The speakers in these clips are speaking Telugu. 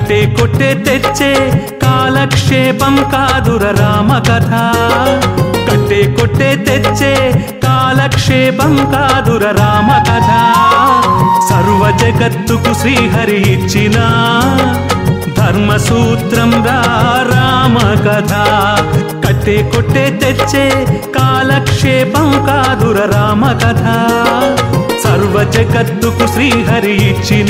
కట్టే కొట్టే తెచ్చే కాలక్షేపం కాదుర రామ కథ కట్టే కొట్టే తెచ్చే కాలక్షేపం కాదుర రామ కథ సర్వ జగత్తుకు శ్రీహరి ఇచ్చిన ధర్మసూత్రం రా రామ కథ కట్టే కొట్టే తెచ్చే కాలక్షేపం కాదుర రామ కథ సర్వ జగత్తుకు శ్రీహరి ఇచ్చిన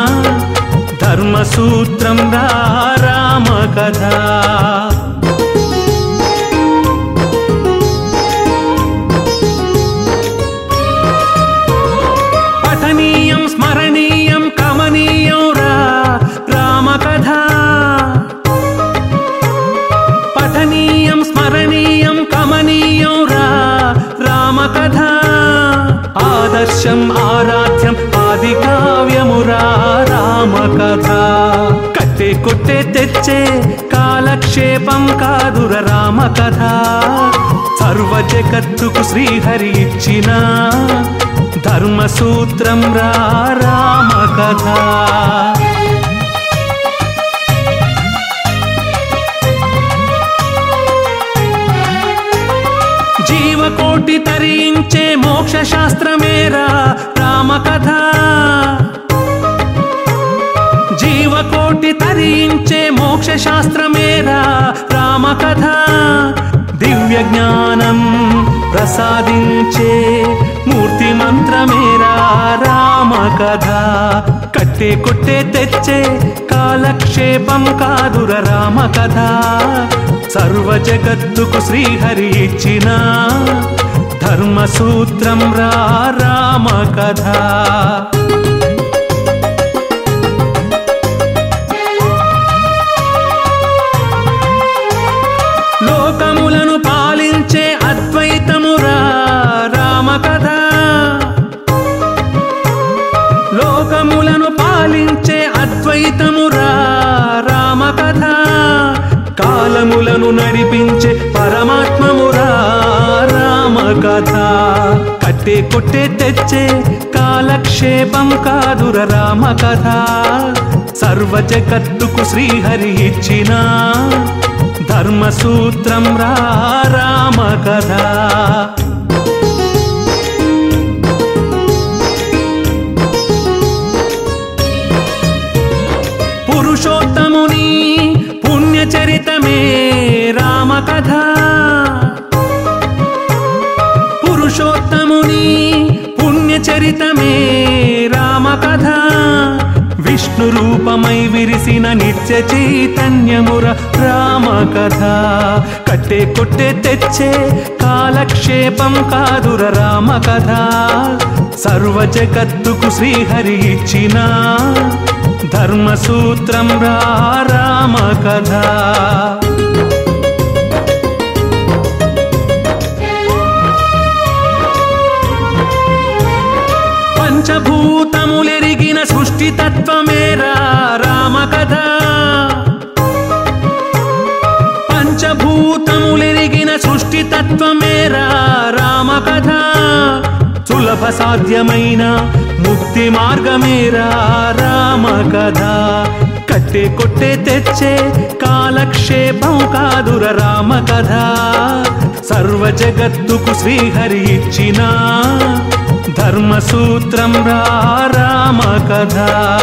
ధర్మసూత్రం రా రామ కథ పఠనీయం స్మరణీయం కమనీయం రా రామ కథ పఠనీయం స్మరణీయం కమనీయం రా రామ కథ ఆదర్శం ఆరాధ్యం ఆది కావ్యమురా రామ కథ కట్టే కొట్టే తెచ్చే కాలక్షేపం కాదుర రామ కథ సర్వ జగత్తుకు శ్రీహరి ఇచ్చిన ధర్మసూత్రం రా రామ కథ జీవకోటి తరించే మోక్ష శాస్త్రమేరా రామ కథ జీవకోటి తరించే మోక్ష శాస్త్రమేరా రామ కథ దివ్య జ్ఞానం ప్రసాదించే మూర్తి మంత్రమేరా రామ కథ కట్టే కొట్టే తెచ్చే కాలక్షేపం కాదుర రామ కథ సర్వ జగత్తుకు శ్రీహరి ఇచ్చిన ధర్మసూత్రం రా రామ కథ లోకములను పాలించే అద్వైతమురా రామ కథ లోకములను పాలించే అద్వైతమురా రామ కథ కాలములను నడిపించే పరమాత్మమురా రామ కథ కట్టే కొట్టే తెచ్చే కాలక్షేపం కాదుర రామ కథ సర్వ జగత్తుకు శ్రీహరి ఇచ్చిన ధర్మసూత్రం రా రామ కథ పురుషోత్తముని పుణ్యచరితమే రామ కథ పురుషోత్తముని పుణ్యచరితమే రామ కథ విష్ణు రూపమై విరిసిన నిత్య చైతన్యముర రామ కథ కట్టే కొట్టే తెచ్చే కాలక్షేపం కాదుర రామ కథ సర్వ జగత్తుకు శ్రీహరి ఇచ్చిన ధర్మసూత్రం రా రామ కథ పంచభూతములెరిగిన సృష్టి తత్వమేరా రామ కథ పంచభూతములెరిగిన సృష్టి తత్వమేరా రామ కథ సులభ సాధ్యమైన ముక్తి మార్గమేరా రామ కథ కట్టే కొట్టే తెచ్చే కాలక్షేపం కాదుర రామ కథ సర్వ జగత్తుకు శ్రీహరి ఇచ్చిన ధర్మసూత్రం రా రామ కథ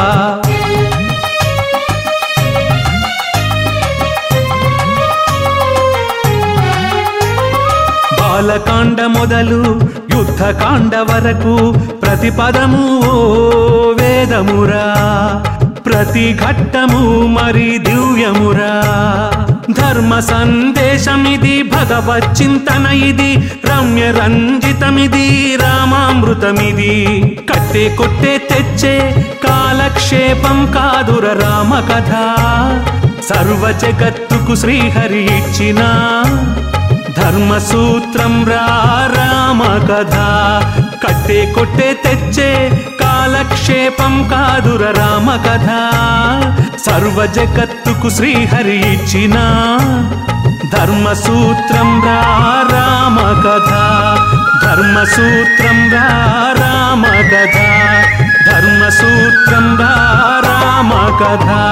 బాలకాండ మొదలు యుద్ధకాండ వరకు ప్రతి పదము ఓ వేదమురా ప్రతి ఘట్టము మరి దివ్యమురా ధర్మ సందేశమిది భగవత్ చింతన ఇది రమ్య రంజితమిది రామామృతమిది కట్టే కొట్టే తెచ్చే కాలక్షేపం కాదుర రామ కథ సర్వ జగత్తుకు శ్రీహరి ఇచ్చిన ధర్మసూత్రం రా రామ కథ కట్టే కొట్టే తెచ్చే కాలక్షేపం కాదుర రామ కథ సర్వ జగత్తుకు శ్రీహరి ఇచ్చిన ధర్మసూత్రం రా రామ కథ ధర్మసూత్రం రా రామ కథ ధర్మసూత్రం రా రామ కథ